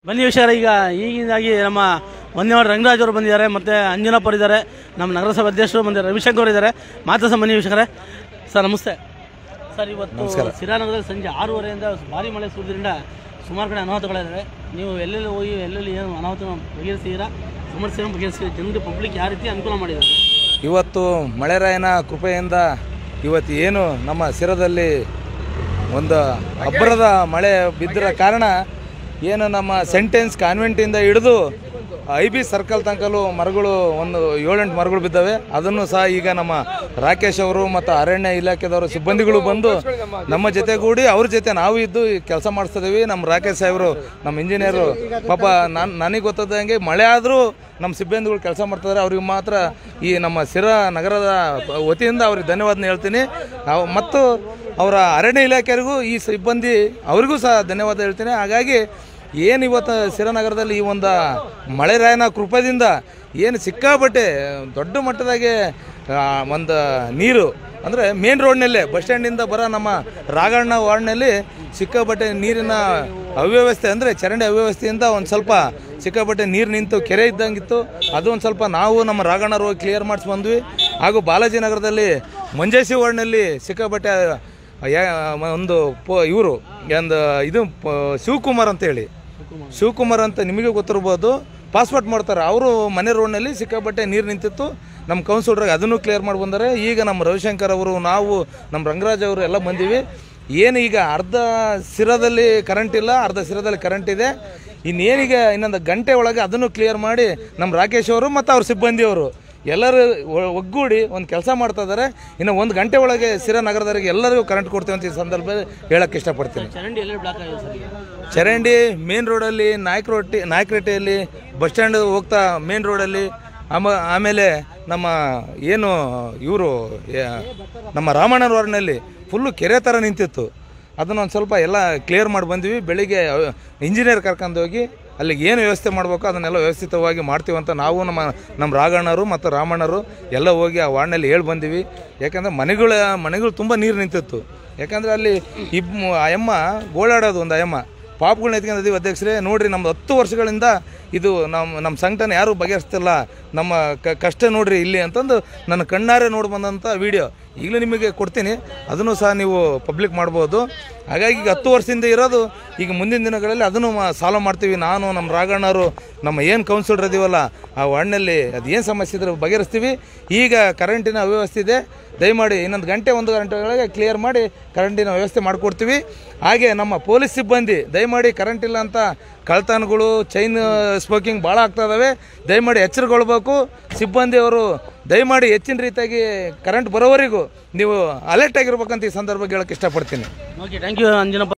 ಬನ್ನಿ ವೀಕ್ಷಕರೇ ಈಗ ಈಗಿನಾಗಿ ನಮ್ಮ ವಂದ್ಯವಾಡ ರಂಗರಾಜ್ ಅವರು ಬಂದಿದ್ದಾರೆ ಮತ್ತು ಅಂಜನಪ್ಪ ಇದ್ದಾರೆ ನಮ್ಮ ನಗರಸಭಾ ಅಧ್ಯಕ್ಷರು ಮತ್ತು ರವಿಶಂಕರ್ ಇದ್ದಾರೆ ಮಾತಾಡ್ಸ ಬನ್ನಿ ವೀಕ್ಷಕರೇ ಸರ್ ನಮಸ್ತೆ ಸರ್ ಇವತ್ತು ಸಿರಾನಗರದಲ್ಲಿ ಸಂಜೆ ಆರೂವರೆಯಿಂದ ಭಾರಿ ಮಳೆ ಸುರಿದ್ರಿಂದ ಸುಮಾರು ಕಡೆ ಅನಾಹುತಗಳಿದ್ದಾವೆ ನೀವು ಎಲ್ಲೆಲ್ಲಿ ಹೋಗಿ ಎಲ್ಲೆಲ್ಲಿ ಏನು ಅನಾಹುತ ಬಗೆಹರಿಸಿದ್ದೀರಾ ಸಮಸ್ಯೆಯನ್ನು ಬಗೆಹರಿಸಿ ಜನರಿಗೆ ಪಬ್ಲಿಕ್ ಯಾವ ರೀತಿ ಅನುಕೂಲ ಮಾಡಿದ್ದಾರೆ ಇವತ್ತು ಮಳೆರಾಯನ ಕೃಪೆಯಿಂದ ಇವತ್ತು ಏನು ನಮ್ಮ ಸಿರದಲ್ಲಿ ಒಂದು ಅಬ್ಬರದ ಮಳೆ ಬಿದ್ದಿರೋ ಕಾರಣ ಏನು ನಮ್ಮ ಸೆಂಟೆನ್ಸ್ ಕಾನ್ವೆಂಟಿಂದ ಹಿಡಿದು ಐ ಬಿ ಸರ್ಕಲ್ ತನಕಲು ಮರಗಳು ಒಂದು ಏಳೆಂಟು ಮರಗಳು ಬಿದ್ದಾವೆ ಅದನ್ನು ಸಹ ಈಗ ನಮ್ಮ ರಾಕೇಶ್ ಅವರು ಮತ್ತು ಅರಣ್ಯ ಇಲಾಖೆದವರು ಸಿಬ್ಬಂದಿಗಳು ಬಂದು ನಮ್ಮ ಜೊತೆಗೂಡಿ ಅವ್ರ ಜೊತೆ ನಾವು ಇದ್ದು ಕೆಲಸ ಮಾಡಿಸ್ತಿದ್ದೀವಿ ನಮ್ಮ ರಾಕೇಶ್ ಸಾಹೇಬರು ನಮ್ಮ ಇಂಜಿನಿಯರು ಪಾಪ ನಾನು ನನಗೆ ಗೊತ್ತದಂಗೆ ಮಳೆ ಆದರೂ ನಮ್ಮ ಸಿಬ್ಬಂದಿಗಳು ಕೆಲಸ ಮಾಡ್ತಿದ್ದಾರೆ ಅವ್ರಿಗೆ ಮಾತ್ರ ಈ ನಮ್ಮ ಸಿರ ನಗರದ ವತಿಯಿಂದ ಅವ್ರಿಗೆ ಧನ್ಯವಾದನ ಹೇಳ್ತೀನಿ ನಾವು ಮತ್ತು ಅವರ ಅರಣ್ಯ ಇಲಾಖೆಯವರಿಗೂ ಈ ಸಿಬ್ಬಂದಿ ಅವರಿಗೂ ಸಹ ಧನ್ಯವಾದ ಹೇಳ್ತೀನಿ ಹಾಗಾಗಿ ಏನು ಇವತ್ತು ಸಿರನಗರದಲ್ಲಿ ಈ ಒಂದು ಮಳೆರಾಯನ ಕೃಪದಿಂದ ಏನು ಸಿಕ್ಕಾಪಟ್ಟೆ ದೊಡ್ಡ ಮಟ್ಟದಾಗೆ ಆ, ಒಂದು ನೀರು ಅಂದರೆ ಮೇನ್ ರೋಡ್ನಲ್ಲೇ ಬಸ್ ಸ್ಟ್ಯಾಂಡಿಂದ ಬರೋ ನಮ್ಮ ರಾಗಣ್ಣ ವಾರ್ಡ್ನಲ್ಲಿ ಸಿಕ್ಕಾಪಟ್ಟೆ ನೀರಿನ ಅವ್ಯವಸ್ಥೆ ಅಂದರೆ ಚರಂಡಿ ಅವ್ಯವಸ್ಥೆಯಿಂದ ಒಂದು ಸ್ವಲ್ಪ ಸಿಕ್ಕಾಪಟ್ಟೆ ನೀರು ನಿಂತು ಕೆರೆ ಇದ್ದಂಗಿತ್ತು ಅದು ಒಂದು ಸ್ವಲ್ಪ ನಾವು ನಮ್ಮ ರಾಗಣ್ಣರು ಹೋಗಿ ಕ್ಲಿಯರ್ ಮಾಡಿಸಿ ಬಂದ್ವಿ ಹಾಗೂ ಬಾಲಾಜಿ ನಗರದಲ್ಲಿ ಮಂಜೇಸಿ ವಾರ್ಡ್ನಲ್ಲಿ ಸಿಕ್ಕಾಪಟ್ಟೆ ಯಾ- ಒಂದು ಪೋ ಇವರು ಒಂದು ಇದು ಪ- ಶಿವಕುಮಾರ್ ಅಂತ ಹೇಳಿ ಶಿವಕುಮಾರ್ ಅಂತ ನಿಮಗೆ ಗೊತ್ತಿರ್ಬೋದು ಪಾಸ್ಪೋರ್ಟ್ ಮಾಡ್ತಾರೆ ಅವರು ಮನೆ ರೋಡ್ನಲ್ಲಿ ಸಿಕ್ಕಾಪಟ್ಟೆ ನೀರು ನಿಂತಿತ್ತು ನಮ್ಮ ಕೌನ್ಸಿಲರ್ಗೆ ಅದನ್ನು ಕ್ಲಿಯರ್ ಮಾಡಿ ಬಂದರೆ ಈಗ ನಮ್ಮ ರವಿಶಂಕರ್ ಅವರು ನಾವು ನಮ್ಮ ರಂಗರಾಜ್ ಅವರು ಎಲ್ಲ ಬಂದೀವಿ ಏನು ಈಗ ಅರ್ಧ ಸಿರದಲ್ಲಿ ಕರೆಂಟ್ ಇಲ್ಲ ಅರ್ಧ ಸಿರದಲ್ಲಿ ಕರೆಂಟ್ ಇದೆ ಇನ್ನೇನೀಗ ಇನ್ನೊಂದು ಗಂಟೆ ಒಳಗೆ ಅದನ್ನು ಕ್ಲಿಯರ್ ಮಾಡಿ ನಮ್ಮ ರಾಕೇಶ್ ಅವರು ಮತ್ತು ಅವ್ರ ಸಿಬ್ಬಂದಿಯವರು ಎಲ್ಲರೂ ಒ- ಒಗ್ಗೂಡಿ ಒಂದು ಕೆಲಸ ಮಾಡ್ತಾ ಇದ್ದಾರೆ ಇನ್ನು ಒಂದು ಗಂಟೆ ಒಳಗೆ ಸಿರಾ ನಗರದವರಿಗೆ ಎಲ್ಲರಿಗೂ ಕರೆಂಟ್ ಕೊಡ್ತೀವಿ ಅಂತ ಈ ಸಂದರ್ಭದಲ್ಲಿ ಹೇಳಕ್ಕೆ ಇಷ್ಟಪಡ್ತೀನಿ ಚರಂಡಿ ಎಲ್ಲೆಲ್ಲಿ ಬ್ಲಾಕ್ ಆಗಿದೆ ಸರ್ ಈಗ ಚರಂಡಿ ಮೇನ್ ರೋಡಲ್ಲಿ ನಾಯಕ ರೊಟ್ಟಿ ನಾಯಕರೊಟ್ಟಿಯಲ್ಲಿ ಬಸ್ ಸ್ಟ್ಯಾಂಡ್ ಹೋಗ್ತಾ ಮೇನ್ ರೋಡಲ್ಲಿ ಆಮ ಆಮೇಲೆ ನಮ್ಮ ಏನು ಇವರು ನಮ್ಮ ರಾಮಣ್ಣ ರೋಡ್ನಲ್ಲಿ ಫುಲ್ಲು ಕೆರೆ ಥರ ನಿಂತಿತ್ತು ಅದನ್ನ ಒಂದು ಸ್ವಲ್ಪ ಎಲ್ಲ ಕ್ಲಿಯರ್ ಮಾಡಿ ಬಂದ್ವಿ ಬೆಳಿಗ್ಗೆ ಇಂಜಿನಿಯರ್ ಕರ್ಕೊಂಡು ಹೋಗಿ ಅಲ್ಲಿಗೆ ಏನು ವ್ಯವಸ್ಥೆ ಮಾಡಬೇಕು ಅದನ್ನೆಲ್ಲ ವ್ಯವಸ್ಥಿತವಾಗಿ ಮಾಡ್ತೀವಿ ಅಂತ ನಾವು ನಮ್ಮ ನಮ್ಮ ರಾಘಣ್ಣರು ಮತ್ತು ರಾಮಣ್ಣರು ಎಲ್ಲ ಹೋಗಿ ಆ ವಾರ್ಡ್ನಲ್ಲಿ ಹೇಳಿ ಬಂದೀವಿ ಯಾಕಂದರೆ ಮನೆಗಳ ಮನೆಗಳು ತುಂಬ ನೀರು ನಿಂತಿತ್ತು ಯಾಕಂದರೆ ಅಲ್ಲಿ ಇಬ್ ಅಯ್ಯಮ್ಮ ಗೋಳಾಡೋದು ಒಂದು ಅಯ್ಯಮ್ಮ ಪಾಪಗಳನ್ನ ಎತ್ಕೊಂಡಿದ್ದೀವಿ ಅಧ್ಯಕ್ಷರೇ ನೋಡ್ರಿ ನಮ್ದು ಹತ್ತು ವರ್ಷಗಳಿಂದ ಇದು ನಮ್ಮ ನಮ್ಮ ಸಂಕಟನ ಯಾರೂ ಬಗೆಹರಿಸ್ತಿಲ್ಲ ನಮ್ಮ ಕ ಕಷ್ಟ ನೋಡ್ರಿ ಇಲ್ಲಿ ಅಂತಂದು ನನ್ನ ಕಣ್ಣಾರೆ ನೋಡಿ ಬಂದಂಥ ವಿಡಿಯೋ ಈಗಲೂ ನಿಮಗೆ ಕೊಡ್ತೀನಿ ಅದನ್ನು ಸಹ ನೀವು ಪಬ್ಲಿಕ್ ಮಾಡ್ಬೋದು ಹಾಗಾಗಿ ಈಗ ಹತ್ತು ವರ್ಷದಿಂದ ಇರೋದು ಈಗ ಮುಂದಿನ ದಿನಗಳಲ್ಲಿ ಅದನ್ನು ಸಾಲ್ವ್ ಮಾಡ್ತೀವಿ ನಾನು ನಮ್ಮ ರಾಘಣ್ಣವರು ನಮ್ಮ ಏನು ಕೌನ್ಸಿಲರ್ ಇದೀವಲ್ಲ ಆ ವಾರ್ಡ್ನಲ್ಲಿ ಅದು ಏನು ಸಮಸ್ಯೆ ಇದ್ರೆ ಬಗೆಹರಿಸ್ತೀವಿ ಈಗ ಕರೆಂಟಿನ ಅವ್ಯವಸ್ಥೆ ಇದೆ ದಯಮಾಡಿ ಇನ್ನೊಂದು ಗಂಟೆ ಒಂದು ಗಂಟೆ ಒಳಗೆ ಕ್ಲಿಯರ್ ಮಾಡಿ ಕರೆಂಟಿನ ವ್ಯವಸ್ಥೆ ಮಾಡಿಕೊಡ್ತೀವಿ ಹಾಗೆ ನಮ್ಮ ಪೊಲೀಸ್ ಸಿಬ್ಬಂದಿ ದಯಮಾಡಿ ಕರೆಂಟ್ ಇಲ್ಲ ಅಂತ ಕಳ್ತನಗಳು ಚೈನ್ ಸ್ಮೋಕಿಂಗ್ ಭಾಳ ಆಗ್ತಾ ಇದಾವೆ ದಯಮಾಡಿ ಎಚ್ಚರಗೊಳ್ಬೇಕು ಸಿಬ್ಬಂದಿಯವರು ದಯಮಾಡಿ ಹೆಚ್ಚಿನ ರೀತಿಯಾಗಿ ಕರೆಂಟ್ ಬರೋವರೆಗೂ ನೀವು ಅಲರ್ಟ್ ಆಗಿರ್ಬೇಕಂತ ಈ ಸಂದರ್ಭ ಹೇಳಕ್ಕೆ ಇಷ್ಟಪಡ್ತೀನಿ ಓಕೆ ಥ್ಯಾಂಕ್ ಯು ಅಂಜನಪ್ಪ